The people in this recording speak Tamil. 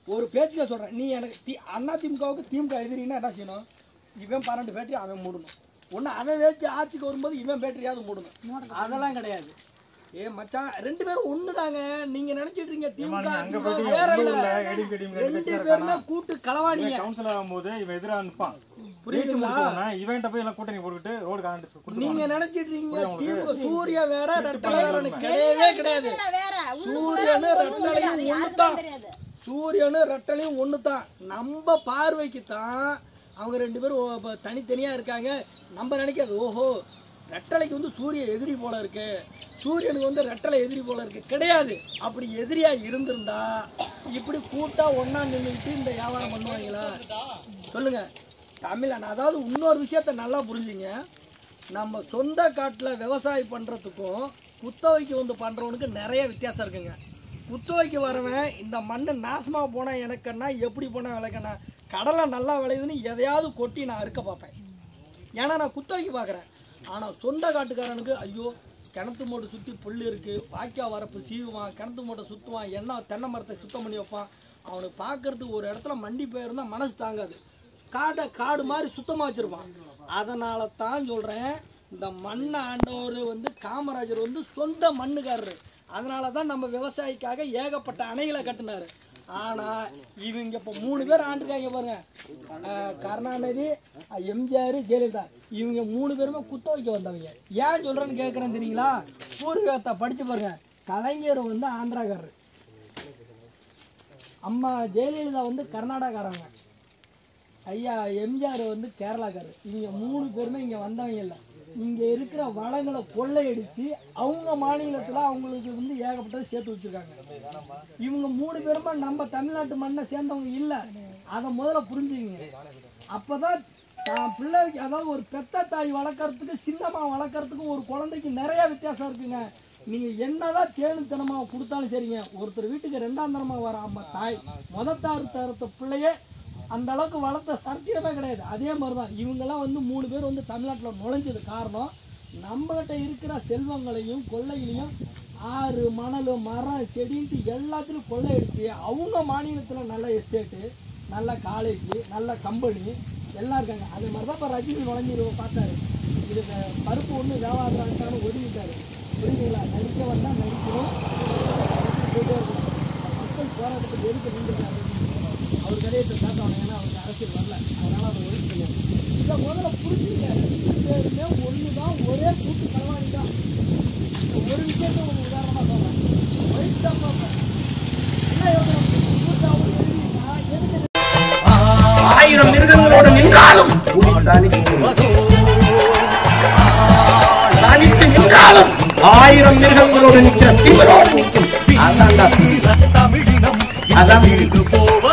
ஒரு பேச்சுக்க சொல்றேன் நீ எனக்கு தி அண்ணா திமுகவுக்கு திமுக எதிரின்னா என்ன செய்யணும் இவன் பன்னெண்டு பேட்டரி அவன் மூடணும் ஒன்று அவன் வேச்சு ஆட்சிக்கு வரும்போது இவன் பேட்டரியாவது மூடணும் அதெல்லாம் கிடையாது ஏ மச்சான் ரெண்டு பேரும் ஒண்ணுதாங்க நீங்க நினைச்சிட்டு இருக்கீங்க திமுக நீங்க அங்க திமுக போயிட்டு வேற இல்ல உள்ளூர்ல ADMK, DMK ரெண்டு கட்சியா பேருமே கூட்டு களவாணிங்க கவுன்சிலர் ஆகும்போது இவன் எதிரா நிப்பான் புரியுதுங்களா? ஜெயிச்சு முடிச்ச உடனே இவன்ட்ட போய் எல்லாம் கூட்டணி போட்டுக்கிட்டு ரோடு கான்ட்ராக்ட் நீங்க கொடுத்துருவாங்க நினைச்சிட்டு இருக்கீங்க புரியுது உங்களுக்கு? திமுக சூர்யா வேற ரெட்டலை வேறன்னு கிடையவே கிடையாது வேற சூரியனு ரெட்டலையும் ஒண்ணுதான் சூரியனு ரெட்டலையும் ஒண்ணுதான் நம்ம பார்வைக்கு தான் அவங்க ரெண்டு பேரும் ஓ- இப்ப தனித்தனியா இருக்காங்க நம்ம நினைக்காது ஓஹோ ரெட்டலைக்கு வந்து சூரிய எதிரி போல இருக்கு சூரியனுக்கு வந்து ரெட்டலை எதிரி போல இருக்கு கிடையாது அப்படி எதிரியா இருந்திருந்தா இப்படி கூட்டா ஒண்ணா நின்றுட்டு இந்த வியாபாரம் பண்ணுவாங்களா சொல்லுங்க தமிழன் அதாவது இன்னொரு விஷயத்த நல்லா புரிஞ்சுங்க நம்ம சொந்த காட்டில் விவசாயம் பண்ணுறதுக்கும் குத்தகைக்கு வந்து பண்ணுறவனுக்கு நிறைய வித்தியாசம் இருக்குங்க குத்தகைக்கு வரவன் இந்த மண்ணு நாசமாக போனால் எனக்குன்னா எப்படி போனால் விளைக்கண்ணா கடலை நல்லா விளையுதுன்னு எதையாவது கொட்டி நான் அறுக்க பார்ப்பேன் ஏன்னா நான் குத்தகைக்கு பார்க்குறேன் ஆனால் சொந்த காட்டுக்காரனுக்கு ஐயோ கிணத்து மூட்டை சுற்றி புல் இருக்குது வாய்க்கா வரப்பு சீவுவான் கிணத்து மூட்டை சுற்றுவான் எண்ணெய் தென்னை மரத்தை சுத்தம் பண்ணி வைப்பான் அவனுக்கு பார்க்கறதுக்கு ஒரு இடத்துல மண்டி போயிருந்தா மனசு தாங்காது காடை காடு மாதிரி சுத்தமாக வச்சுருப்பான் அதனால தான் சொல்கிறேன் இந்த மண்ணை ஆண்டவர் வந்து காமராஜர் வந்து சொந்த மண்ணுக்காரரு அதனால தான் நம்ம விவசாயிக்காக ஏகப்பட்ட அணைகளை கட்டினாரு ஆனா இவங்க இப்போ மூணு பேர் ஆண்டுருக்காங்க பாருங்க அஹ் கருணாநிதி அஹ் எம்ஜிஆர் ஜெயலலிதா இவங்க மூணு பேருமே குத்த வைக்க வந்தவங்க ஏன் சொல்றேன்னு கேட்குறேன் தெரியுங்களா பூர்வீகத்தை படிச்சு பாருங்க கலைஞர் வந்து ஆந்திராக்காரரு அம்மா ஜெயலலிதா வந்து கர்நாடகாரங்க ஐயா எம்ஜிஆர் வந்து கேரளாக்காரர் இவங்க மூணு பேருமே இங்கே வந்தவங்க இல்லை இங்கே இருக்கிற வளங்களை கொள்ளையடிச்சு அவங்க மாநிலத்தில் அவங்களுக்கு வந்து ஏகப்பட்டது சேர்த்து வச்சிருக்காங்க இவங்க மூணு பேருமே நம்ம தமிழ்நாட்டு மண்ணை சேர்ந்தவங்க இல்லை அதை முதல்ல புரிஞ்சுங்க அப்பதான் தான் பிள்ளைக்கு அதாவது ஒரு பெத்த தாய் வளர்க்கறதுக்கு சின்னமா வளர்க்கறதுக்கும் ஒரு குழந்தைக்கு நிறைய வித்தியாசம் இருக்குங்க நீங்க என்னதான் தேனுத்தனமா கொடுத்தாலும் சரிங்க ஒருத்தர் வீட்டுக்கு ரெண்டாம் தனமா வர அம்மா தாய் முத தாரு தரத்த பிள்ளையே அந்த அளவுக்கு வளர்த்த சரித்திரமே கிடையாது அதே மாதிரி தான் இவங்கெல்லாம் வந்து மூணு பேர் வந்து தமிழ்நாட்டில் நுழைஞ்சது காரணம் நம்மகிட்ட இருக்கிற செல்வங்களையும் கொள்ளைகளையும் ஆறு மணல் மரம் செடின்ட்டு எல்லாத்துலையும் கொள்ளையடிச்சு அவங்க மாநிலத்தில் நல்ல எஸ்டேட்டு நல்ல காலேஜ் நல்ல கம்பெனி எல்லாம் இருக்காங்க அதே மாதிரி தான் இப்போ ரஜினி நுழைஞ்சிரு பார்த்தாரு இது வே- பருப்பு ஒன்று வியாபாரம் ஒதுங்கிட்டாரு புரியுதுங்களா நடிக்க வந்தால் நடிக்கணும் போயிட்டே இருக்கணும். மக்கள் போராட்டத்துக்கு எதுக்கு நின்றுட்டாரு அவர் கதையத்தை காட்டணும் ஏன்னா அவருக்கு அரசியல் வரல அதனால அவர் ஒதுக்கி கிடையாது இதை முதல்ல புரிஞ்சுங்க ரெண்டு பேருமே ஒன்று தான் ஒரே கூட்டு களவாணி தான் இந்த ஒரு விஷயத்தை ஒரு உதாரணமாக சொல்றேன் ஒயிட் தான் பார்ப்பேன் என்ன யோசனை கூட்டாவும் எழுதினா எதுக்கு ஆயிரம் மிருகங்களோடு நின்றாலும் புலி தனித்து தனித்து நின்றாலும் ஆயிரம் மிருகங்களோடு நிற்கிற திமிரோடு நிற்கும் அதான்டா புலி. தமிழினம் அதான் இது போவ